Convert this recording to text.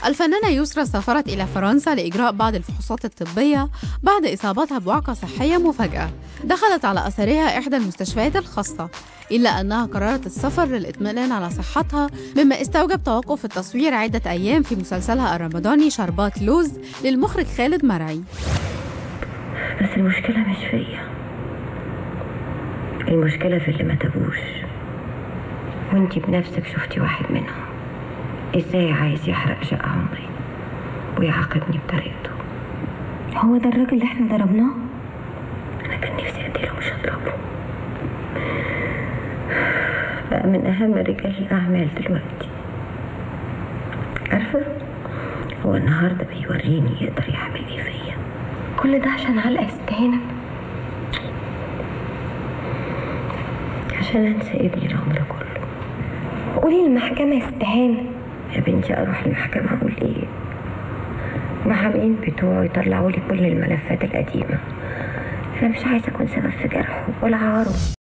الفنانة يسرا سافرت إلى فرنسا لإجراء بعض الفحوصات الطبية بعد إصابتها بوعكة صحية مفاجئة دخلت على أثرها إحدى المستشفيات الخاصة إلا أنها قررت السفر للإطمئنان على صحتها مما استوجب توقف التصوير عدة أيام في مسلسلها الرمضاني شربات لوز للمخرج خالد مرعي بس المشكلة مش فيا المشكلة في اللي ما تابوش وانتي بنفسك شفتي واحد منهم ازاي عايز يحرق شق عمري ويعاقبني بطريقته هو ده الراجل اللي احنا ضربناه انا كان نفسي اديله مش هضربه بقى من اهم رجال الاعمال دلوقتي عارفه هو النهارده بيوريني يقدر يعمل ايه فيا كل ده عشان علقة استهانة عشان انسى ابني العمر كله قولي المحكمة استهانة يا بنتي اروح المحكمه اقول ايه المحامين بتوعه يطلعوا لي كل الملفات القديمه انا مش عايزه اكون سبب في جرحه ولا عاره